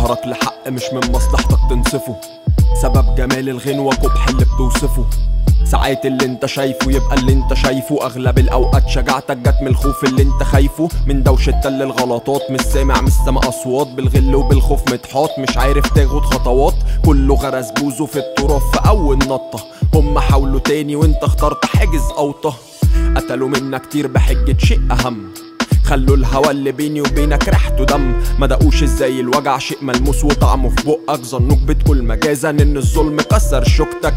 ظهرك لحق مش من مصلحتك تنصفه سبب جمال الغنوة قبح اللي بتوصفه ساعات اللي انت شايفه يبقى اللي انت شايفه اغلب الاوقات شجاعتك جت من الخوف اللي انت خايفه من دوشة تل الغلطات مش سامع مش سامع اصوات بالغل وبالخوف متحاط مش عارف تاخد خطوات كله غرس بوزه في التراب في اول نطة هم حاولوا تاني وانت اخترت حاجز اوطة قتلوا منا كتير بحجة شيء اهم خلوا الهوا اللي بيني وبينك ريحته دم ما دقوش ازاي الوجع شيء ملموس وطعمه في بقك ظنوك بتقول مجازا ان الظلم كسر شوكتك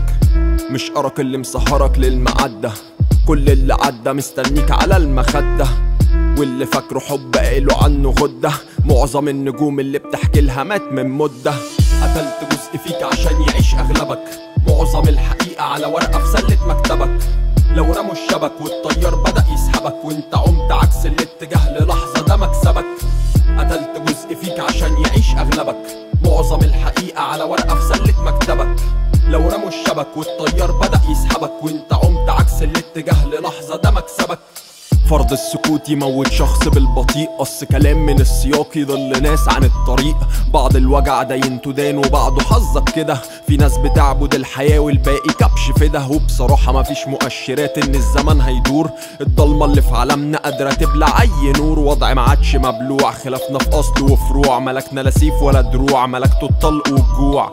مش أرق اللي مسهرك للمعدة كل اللي عدى مستنيك على المخدة واللي فاكره حب قالوا عنه غدة معظم النجوم اللي بتحكي لها مات من مدة قتلت جزء فيك عشان يعيش أغلبك معظم الحقيقة على ورقة في سلة مكتبك لو رموا الشبك والطيار بدأ يسحبك وانت عمت عكس الاتجاه للحظة ده مكسبك قتلت جزء فيك عشان يعيش أغلبك معظم الحقيقة على ورقة في سلة مكتبك لو رموا الشبك والطيار بدأ يسحبك وانت عمت عكس الاتجاه للحظة ده مكسبك فرض السكوت يموت شخص بالبطيء قص كلام من السياق يضل ناس عن الطريق بعض الوجع ده ينتدان وبعضه حظك كده في ناس بتعبد الحياة والباقي كبش فده وبصراحة مفيش مؤشرات ان الزمن هيدور الضلمة اللي في عالمنا قادرة تبلع اي نور وضع ما عادش مبلوع خلافنا في اصل وفروع ملكنا لا سيف ولا دروع ملكته الطلق والجوع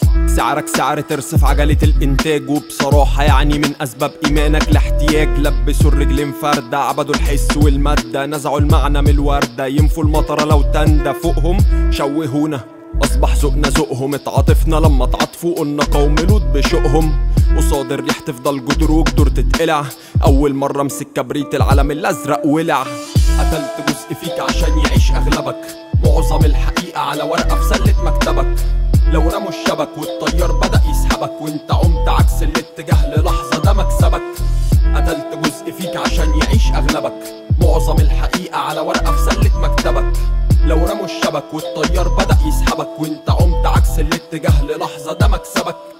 سعرك سعر ترسف عجلة الإنتاج وبصراحة يعني من أسباب إيمانك لاحتياج لبسوا الرجلين فردة عبدوا الحس والمادة نزعوا المعنى من الوردة ينفوا المطرة لو تندى فوقهم شوهونا أصبح ذوقنا ذوقهم اتعاطفنا لما اتعاطفوا قلنا قوم لوط بشوقهم قصاد الريح تفضل جدر وجدر تتقلع أول مرة امسك كبريت العلم الأزرق ولع قتلت جزء فيك عشان يعيش أغلبك معظم الحقيقة على ورقة في سلة مكتبك لو رموا الشبك والطيار بدأ يسحبك وانت عمت عكس الاتجاه للحظة ده مكسبك قتلت جزء فيك عشان يعيش أغلبك معظم الحقيقة على ورقة في سلة مكتبك لو رموا الشبك والطيار بدأ يسحبك وانت عمت عكس الاتجاه للحظة ده مكسبك